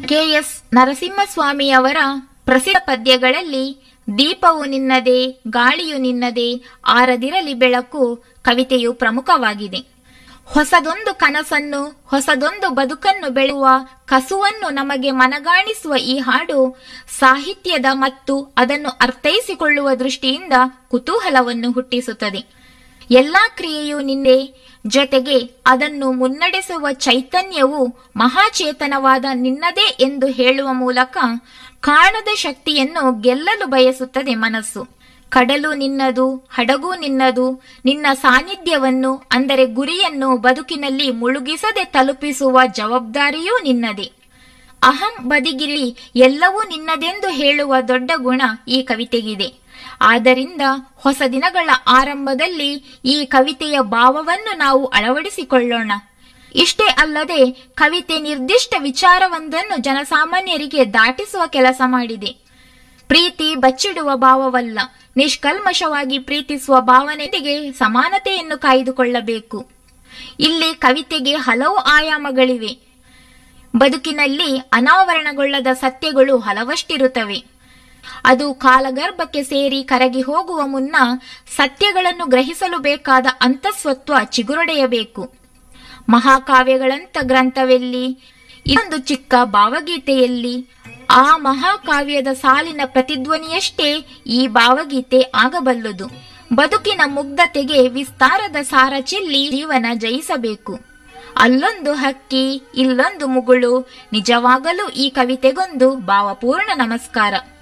K S ನರಸಿಂಹಸ್ವಾಮಿಯವರ ಪ್ರಸಿದ್ಧ ಪದ್ಯಗಳಲ್ಲಿ ದೀಪವು ನಿನ್ನದೇ ಗಾಳಿಯು ನಿನ್ನದೇ ಆರದಿರಲಿ ಬೆಳಕು ಕವಿತೆಯು ಪ್ರಮುಖವಾಗಿದೆ ಹೊಸದೊಂದು ಕನಸನ್ನು ಹೊಸದೊಂದು ಬದುಕನ್ನು ಬೆಳೆಯುವ ಕಸುವನ್ನು ನಮಗೆ ಮನಗಾಣಿಸುವ ಈ ಹಾಡು ಸಾಹಿತ್ಯದ ಮತ್ತು ಅದನ್ನು ಅರ್ಥೈಸಿಕೊಳ್ಳುವ ದೃಷ್ಟಿಯಿಂದ ಕುತೂಹಲವನ್ನು ಹುಟ್ಟಿಸುತ್ತದೆ ಎಲ್ಲಾ ಕ್ರಿಯೆಯು ನಿನ್ನೆ ಜೊತೆಗೆ ಅದನ್ನು ಮುನ್ನಡೆಸುವ ಚೈತನ್ಯವು ಮಹಾಚೇತನವಾದ ನಿನ್ನದೇ ಎಂದು ಹೇಳುವ ಮೂಲಕ ಕಾಣದ ಶಕ್ತಿಯನ್ನು ಗೆಲ್ಲಲು ಬಯಸುತ್ತದೆ ಮನಸ್ಸು ಕಡಲು ನಿನ್ನದು ಹಡಗು ನಿನ್ನದು ನಿನ್ನ ಸಾನ್ನಿಧ್ಯವನ್ನು ಅಂದರೆ ಗುರಿಯನ್ನು ಬದುಕಿನಲ್ಲಿ ಮುಳುಗಿಸದೆ ತಲುಪಿಸುವ ಜವಾಬ್ದಾರಿಯೂ ನಿನ್ನದೇ ಅಹಂ ಬದಿಗಿಲಿ ಎಲ್ಲವೂ ನಿನ್ನದೆಂದು ಹೇಳುವ ದೊಡ್ಡ ಗುಣ ಈ ಕವಿತೆಗಿದೆ ಆದ್ದರಿಂದ ಹೊಸ ದಿನಗಳ ಆರಂಭದಲ್ಲಿ ಈ ಕವಿತೆಯ ಭಾವವನ್ನು ನಾವು ಅಳವಡಿಸಿಕೊಳ್ಳೋಣ ಇಷ್ಟೇ ಅಲ್ಲದೆ ಕವಿತೆ ನಿರ್ದಿಷ್ಟ ವಿಚಾರವೊಂದನ್ನು ಜನಸಾಮಾನ್ಯರಿಗೆ ದಾಟಿಸುವ ಕೆಲಸ ಮಾಡಿದೆ ಪ್ರೀತಿ ಬಚ್ಚಿಡುವ ಭಾವವಲ್ಲ ನಿಷ್ಕಲ್ಮಶವಾಗಿ ಪ್ರೀತಿಸುವ ಭಾವನೆಗೆ ಸಮಾನತೆಯನ್ನು ಕಾಯ್ದುಕೊಳ್ಳಬೇಕು ಇಲ್ಲಿ ಕವಿತೆಗೆ ಹಲವು ಆಯಾಮಗಳಿವೆ ಬದುಕಿನಲ್ಲಿ ಅನಾವರಣಗೊಳ್ಳದ ಸತ್ಯಗಳು ಹಲವಷ್ಟಿರುತ್ತವೆ ಅದು ಕಾಲಗರ್ಭಕ್ಕೆ ಸೇರಿ ಕರಗಿ ಹೋಗುವ ಮುನ್ನ ಸತ್ಯಗಳನ್ನು ಗ್ರಹಿಸಲು ಬೇಕಾದ ಅಂತಸ್ವತ್ವ ಚಿಗುರೊಡೆಯಬೇಕು ಮಹಾಕಾವ್ಯಗಳಂತ ಗ್ರಂಥವೆಲ್ಲಿ ಇದೊಂದು ಚಿಕ್ಕ ಭಾವಗೀತೆಯಲ್ಲಿ ಆ ಮಹಾಕಾವ್ಯದ ಸಾಲಿನ ಪ್ರತಿಧ್ವನಿಯಷ್ಟೇ ಈ ಭಾವಗೀತೆ ಆಗಬಲ್ಲದು ಬದುಕಿನ ಮುಗ್ಧತೆಗೆ ವಿಸ್ತಾರದ ಸಾರ ಚೆಲ್ಲಿ ಜೀವನ ಜಯಿಸಬೇಕು ಅಲ್ಲೊಂದು ಹಕ್ಕಿ ಇಲ್ಲೊಂದು ಮುಗುಳು ನಿಜವಾಗಲೂ ಈ ಕವಿತೆಗೊಂದು ಭಾವಪೂರ್ಣ ನಮಸ್ಕಾರ